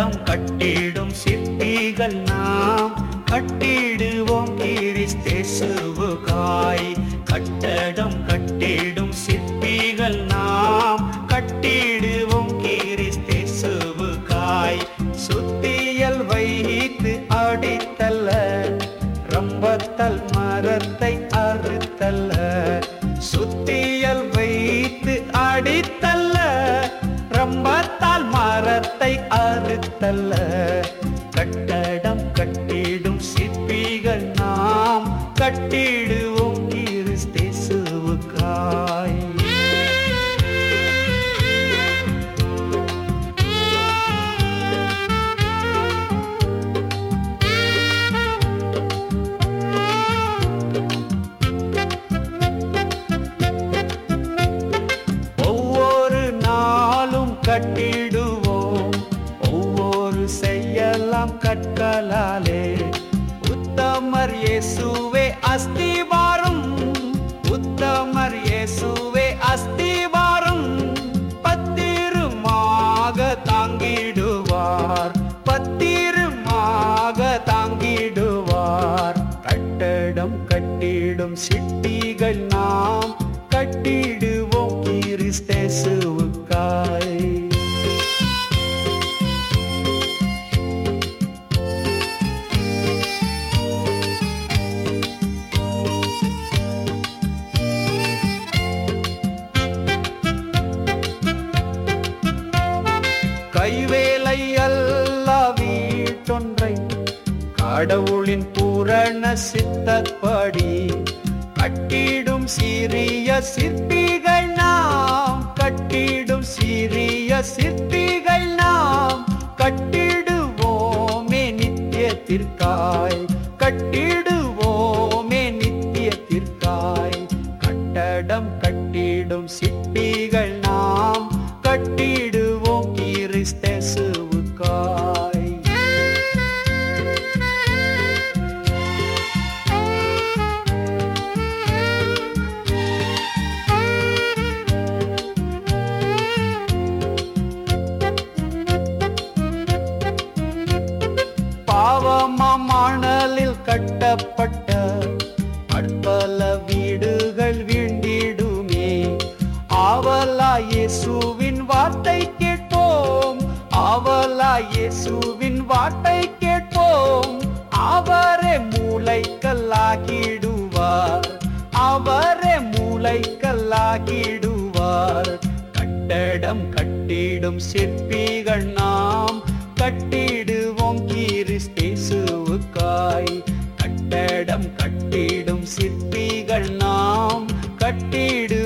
கட்டடம் கட்டிடும் சிற்பிகள் நாம் கட்டிடுவோம் கிறிஸ்தேசுவுக்காய் கட்டடம் கட்டிடும் சிற்பிகள் நாம் கட்டிடுவோம் கிறிஸ்தேசுவுக்காய் சுத்தியல் வைத்து அடித்தல்ல ரம்பத்தல் மரத்தை அறுத்தல்ல சுத்தியல் வைத்து அடித்தல்ல ரம்பத்தால் மரத்தை அறுத்தல்ல கட்டடம் கட்டிடும் சிற்பிகள் நாம் கட்டிடுவோம் கிறிஸ்தேசுவுக்காய் ஒவ்வொரு நாளும் கட்டிடுவோம் ஒவ்வொரு செய்யலாம் கற்களாலே உத்தமர் இயேசுவே அஸ்திவாரம் உத்தமர் இயேசுவே அஸ்திவாரம் பத்திரமாக தாங்கிடுவார் பத்திரமாக தாங்கிடுவார் கட்டடம் கட்டிடும் சிட்டிகள் நாம் கட்டிடுவோம் கிறிஸ்தேசுவுக்காய் கைவேலை அல்ல வீட்டொன்றை கடவுளின் பூரண சித்தப்படி கட்டிடும் சிறிய சிற்பிகள் நாம் கட்டிடும் சிறிய சிற்பிகள் நாம் கட்டிடுவோமே நித்தியத்திற்காய் கட்டிடுவோமே நித்தியத்திற்காய் கட்டடம் கட்டிடும் சிற்பிகள் நாம் கட்டிடுவோம் கிறிஸ்தேசுவுக்காய் பாவமானலில் கட்டப்பட்ட பற்பல வீடுகள் வீண்டிடுமே ஆவலா இயேசுவின் வார்த்தை கேட்போம் ஆவலா இயேசுவின் வார்த்தை கேட்போம் அவரே மூளைக்கல்லாகிடுவார் அவரே மூளைக்கல்லாகிடுவார் கட்டடம் கட்டிடும் சிற்பிகள் நாம் கட்டிடுவோம் கிறிஸ்தேசுவுக்காய் கட்டடம் கட்டிடும் சிற்பிகள் நாம் கட்டிடு